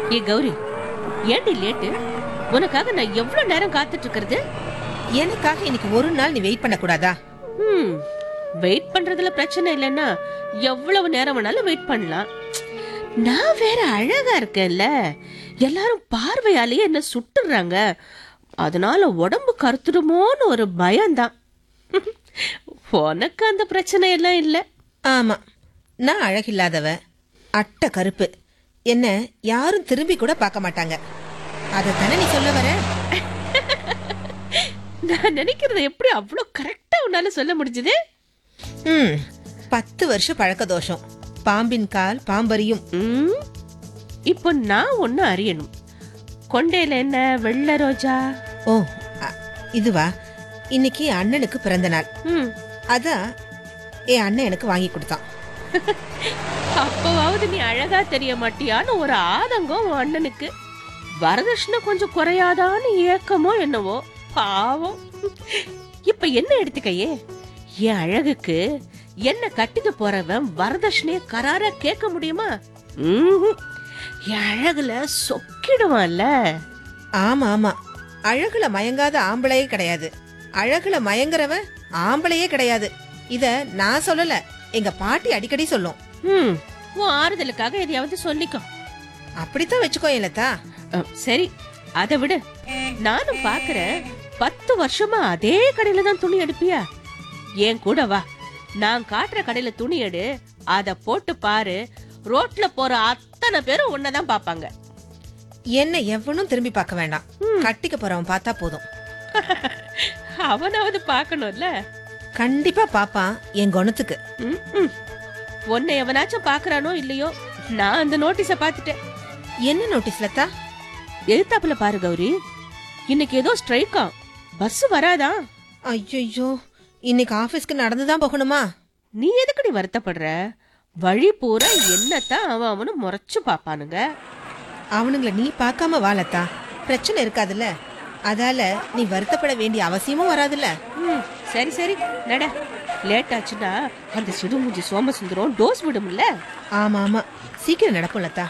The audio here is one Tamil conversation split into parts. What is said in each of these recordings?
ஏ கௌரி ஏண்டி லேட்டு உனக்காக நான் எவ்வளவு நேரம் காத்துட்டு இருக்கிறது எனக்காக இன்னைக்கு ஒரு நாள் நீ வெயிட் பண்ண கூடாதா ம் வெயிட் பண்றதுல பிரச்சனை இல்லைன்னா எவ்வளவு நேரம் வேணாலும் வெயிட் பண்ணலாம் நான் வேற அழகா இருக்கேன்ல எல்லாரும் பார்வையாலேயே என்ன சுட்டுறாங்க அதனால உடம்பு கருத்துடுமோன்னு ஒரு பயம்தான் உனக்கு அந்த பிரச்சனை எல்லாம் இல்ல ஆமா நான் அழகில்லாதவ அட்டை கருப்பு என்ன யாரும் திரும்பி கூட பார்க்க மாட்டாங்க அதைத்தானே நீ சொல்ல வர நான் நினைக்கிறத எப்படி அவ்வளோ கரெக்டா உன்னால சொல்ல முடிஞ்சது ம் பத்து வருஷ பழக்க தோஷம் பாம்பின் கால் பாம்பரியும் ம் இப்போ நான் ஒன்னு அறியணும் கொண்டையில என்ன வெள்ளை ரோஜா ஓ அ- இதுவா இன்னைக்கு அண்ணனுக்கு பிறந்த நாள் ம் அதான் என் அண்ணன் எனக்கு வாங்கி கொடுத்தான் அப்பவாவது நீ அழகா தெரிய மாட்டியான்னு ஒரு ஆதங்கம் உன் அண்ணனுக்கு வரதட்சணை கொஞ்சம் குறையாதான்னு ஏக்கமோ என்னவோ பாவம் இப்ப என்ன எடுத்துக்கையே என் அழகுக்கு என்ன கட்டிக்க போறவன் வரதட்சணைய கராரா கேட்க முடியுமா ம்ஹும். என் அழகுல சொக்கிடுவான்ல ஆமா ஆமா அழகுல மயங்காத ஆம்பளையே கிடையாது அழகுல மயங்குறவன் ஆம்பளையே கிடையாது இத நான் சொல்லல எங்க பாட்டி அடிக்கடி சொல்லும் ம் உன் ஆறுதலுக்காக எதையாவது சொல்லிக்கோ அப்படித்தான் வச்சுக்கோ லதா அஹ், சரி அதை விடு நானும் பாக்குறேன் பத்து வருஷமா அதே கடையில தான் துணி எடுப்பியா ஏன் கூட வா நான் காட்டுற கடையில துணி எடு அத போட்டு பாரு ரோட்ல போற அத்தனை பேரும் உன்னதான் பாப்பாங்க என்ன எவனும் திரும்பி பார்க்க வேண்டாம் கட்டிக்க போறவன் பார்த்தா போதும் அவனாவது பார்க்கணும்ல கண்டிப்பா பாப்பான் என் குணத்துக்கு ம், ம். உன்னை எவனாச்சும் பாக்குறானோ இல்லையோ நான் அந்த நோட்டீஸ பாத்துட்டேன் என்ன நோட்டீஸ் லதா எழுத்தாப்புல பாரு கௌரி இன்னைக்கு ஏதோ ஸ்ட்ரைக்கா பஸ் வராதா ஐயோ இன்னைக்கு ஆபீஸ்க்கு நடந்துதான் போகணுமா நீ எதுக்குடி வருத்தப்படுற வழி பூரா என்னத்தான் அவன் அவனும் முறைச்சு பாப்பானுங்க அவனுங்கள நீ பார்க்காம வா லதா பிரச்சனை இருக்காதுல்ல அதால நீ வருத்தப்பட வேண்டிய அவசியமும் வராதுல்ல ம், சரி சரி நட லேட் ஆச்சுன்னா அந்த சிடுமூஞ்சி சோமசுந்தரம் டோஸ் விடும்ல ஆமா ஆமா சீக்கிரம் நடக்கும் Latha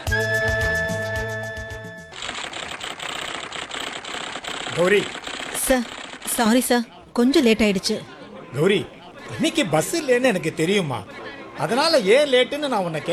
Gowri sir sorry sir கொஞ்சம் லேட் ஆயிடுச்சு கௌரி இன்னைக்கு பஸ் இல்லைன்னு எனக்கு தெரியுமா அதனால ஏன் லேட்டுன்னு நான் உன்னை